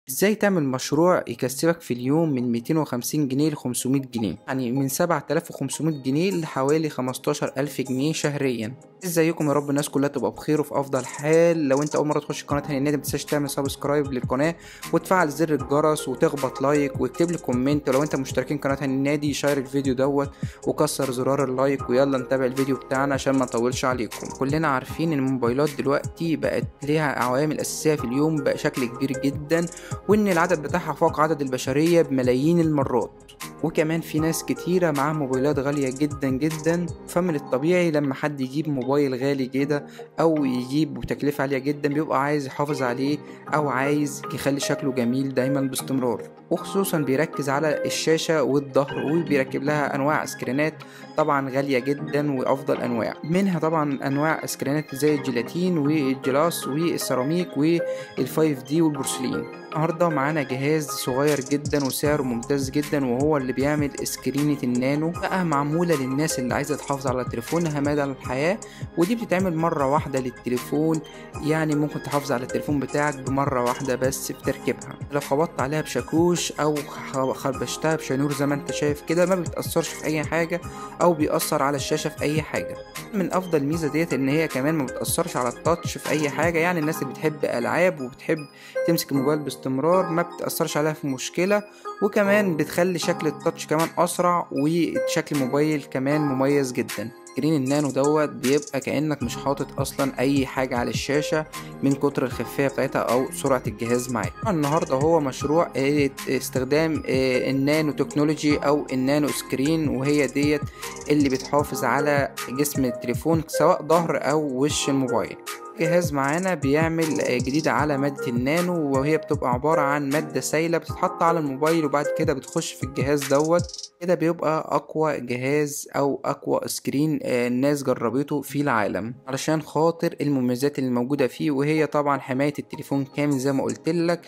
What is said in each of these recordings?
ازاي تعمل مشروع يكسبك في اليوم من 250 جنيه ل 500 جنيه يعني من 7500 جنيه لحوالي 15000 جنيه شهريا ازيكم يا رب الناس كلها تبقى بخير وفي افضل حال لو انت اول مره تخش قناه هاني النادي متنساش تعمل سبسكرايب للقناه وتفعل زر الجرس وتخبط لايك واكتب لي كومنت ولو انت مشتركين قناه هاني النادي شير الفيديو دوت وكسر زرار اللايك ويلا نتابع الفيديو بتاعنا عشان ما نطولش عليكم كلنا عارفين ان الموبايلات دلوقتي بقت ليها عوامل اساسيه في اليوم بشكل كبير جدا وان العدد بتاعها فوق عدد البشريه بملايين المرات وكمان في ناس كتيرة معاها موبايلات غالية جدا جدا فمن الطبيعي لما حد يجيب موبايل غالي كده أو يجيب بتكلفة عالية جدا بيبقى عايز يحافظ عليه أو عايز يخلي شكله جميل دايما باستمرار وخصوصا بيركز على الشاشة والظهر وبيركب لها أنواع سكرينات طبعا غالية جدا وأفضل أنواع منها طبعا أنواع سكرينات زي الجيلاتين والجلاس والسيراميك والفايف دي والبورسلين النهارده معانا جهاز صغير جدا وسعره ممتاز جدا وهو اللي بيعمل سكرينة النانو بقى معمولة للناس اللي عايزة تحافظ على تليفونها مدى الحياة ودي بتتعمل مرة واحدة للتليفون يعني ممكن تحافظ على التليفون بتاعك بمرة واحدة بس في تركيبها لو خبطت عليها بشاكوش او خربشتها بشنور زي ما انت شايف كده ما بتأثرش في اي حاجة او بيأثر على الشاشة في اي حاجة من افضل ميزة ديت ان هي كمان ما بتأثرش على التاتش في اي حاجة يعني الناس اللي بتحب العاب وبتحب تمسك الموبايل باستمرار ما بتأثرش عليها في مشكلة وكمان بتخلي شكل التاتش كمان أسرع وشكل الموبايل كمان مميز جدا سكرين النانو دوت بيبقى كأنك مش حاطط أصلا أي حاجة على الشاشة من كتر الخفية بتاعتها أو سرعة الجهاز معاك النهاردة هو مشروع استخدام النانو تكنولوجي أو النانو سكرين وهي ديت اللي بتحافظ على جسم التليفون سواء ظهر أو وش الموبايل جهاز معانا بيعمل جديد على مادة النانو وهي بتبقى عبارة عن مادة سايلة بتتحط على الموبايل وبعد كده بتخش في الجهاز دوت كده بيبقى أقوى جهاز أو أقوى سكرين الناس جربته في العالم علشان خاطر المميزات اللي موجودة فيه وهي طبعا حماية التليفون كامل زي ما قلت لك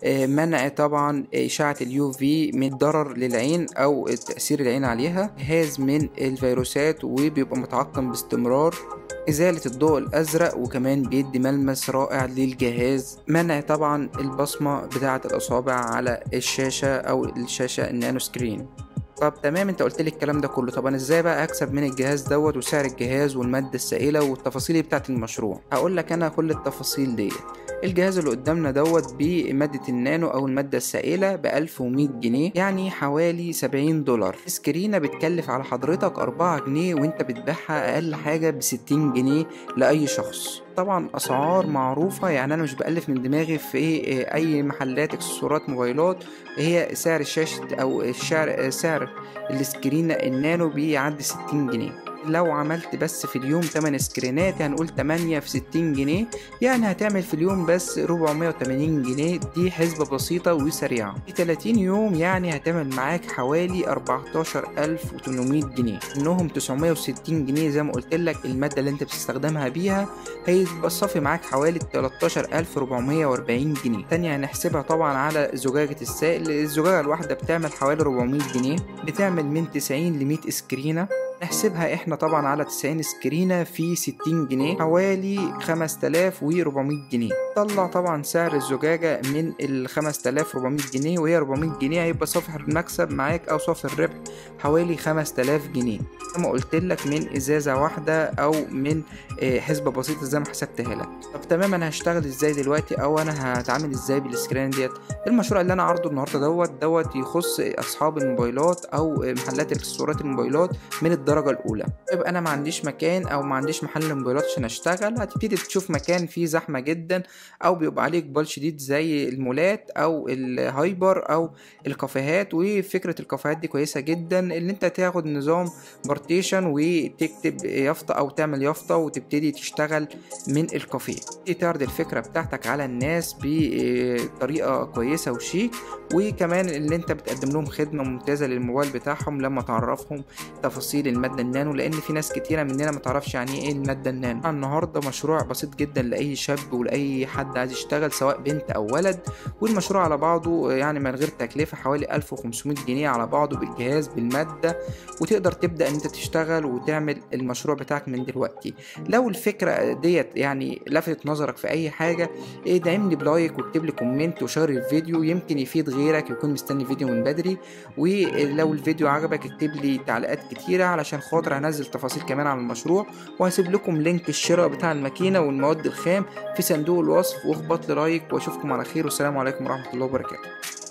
منع طبعا إشاعة اليو في من الضرر للعين أو تأثير العين عليها جهاز من الفيروسات وبيبقى متعقم باستمرار إزالة الضوء الأزرق وكمان بيدي ملمس رائع للجهاز منع طبعا البصمة بتاعة الأصابع على الشاشة أو الشاشة النانو سكرين طب تمام انت قلت لي الكلام ده كله طب انا ازاي بقى اكسب من الجهاز دوت وسعر الجهاز والماده السائله والتفاصيل بتاعه المشروع هقول لك انا كل التفاصيل ديت الجهاز اللي قدامنا دوت بمادة النانو أو المادة السائلة ب 1100 جنيه يعني حوالي 70 دولار سكرينة بتكلف على حضرتك 4 جنيه وانت بتبيعها أقل حاجة ب 60 جنيه لأي شخص طبعا اسعار معروفه يعني انا مش بالف من دماغي في ايه اي محلات اكسسوارات موبايلات هي سعر الشاشه او الشعر سعر السكرين النانو بيعدي 60 جنيه لو عملت بس في اليوم 8 سكرينات هنقول 8 في 60 جنيه يعني هتعمل في اليوم بس 480 جنيه دي حسبة بسيطة وسريعة في 30 يوم يعني هتعمل معاك حوالي 14800 جنيه منهم 960 جنيه زي ما قلت لك المادة اللي انت بتستخدمها بيها هيبقى الصافي معاك حوالي 13440 جنيه تانية هنحسبها طبعا على زجاجة السائل الزجاجة الواحدة بتعمل حوالي 400 جنيه بتعمل من 90 ل 100 سكرينة نحسبها احنا طبعا على 90 سكرينة في 60 جنيه حوالي 5400 جنيه طلع طبعا سعر الزجاجة من ال 5400 جنيه وهي 400 جنيه هيبقى صافي المكسب معاك او صافي الربح حوالي 5000 جنيه زي ما قلت لك من ازازة واحدة او من حسبة بسيطة زي ما حسبتها لك طب تمام انا هشتغل ازاي دلوقتي او انا هتعامل ازاي بالسكرين ديت المشروع اللي انا عارضه النهارده دوت دوت يخص اصحاب الموبايلات او محلات اكسسوارات الموبايلات من الدرجة الأولى يبقى أنا ما عنديش مكان أو ما عنديش محل موبايلات عشان أشتغل هتبتدي تشوف مكان فيه زحمة جدا أو بيبقى عليه إقبال شديد زي المولات أو الهايبر أو الكافيهات وفكرة الكافيهات دي كويسة جدا إن أنت تاخد نظام بارتيشن وتكتب يافطة أو تعمل يافطة وتبتدي تشتغل من الكافيه تعرض الفكرة بتاعتك على الناس بطريقة كويسة وشيك وكمان اللي أنت بتقدم لهم خدمة ممتازة للموبايل بتاعهم لما تعرفهم تفاصيل المادة النانو لأن في ناس كتيرة مننا ما تعرفش يعني إيه المادة النانو النهاردة مشروع بسيط جدا لأي شاب ولأي حد عايز يشتغل سواء بنت او ولد والمشروع على بعضه يعني من غير تكلفة حوالي 1500 جنيه على بعضه بالجهاز بالمادة وتقدر تبدأ ان انت تشتغل وتعمل المشروع بتاعك من دلوقتي لو الفكرة ديت يعني لفتت نظرك في اي حاجة ادعمني بلايك واكتب لي كومنت وشير الفيديو يمكن يفيد غيرك يكون مستني فيديو من بدري ولو الفيديو عجبك اكتب لي تعليقات كتيرة علشان خاطر هنزل تفاصيل كمان عن المشروع وهسيب لكم لينك الشراء بتاع الماكينة والمواد الخام في صندوق الوصف واخبط لي لايك واشوفكم على خير والسلام عليكم ورحمة الله وبركاته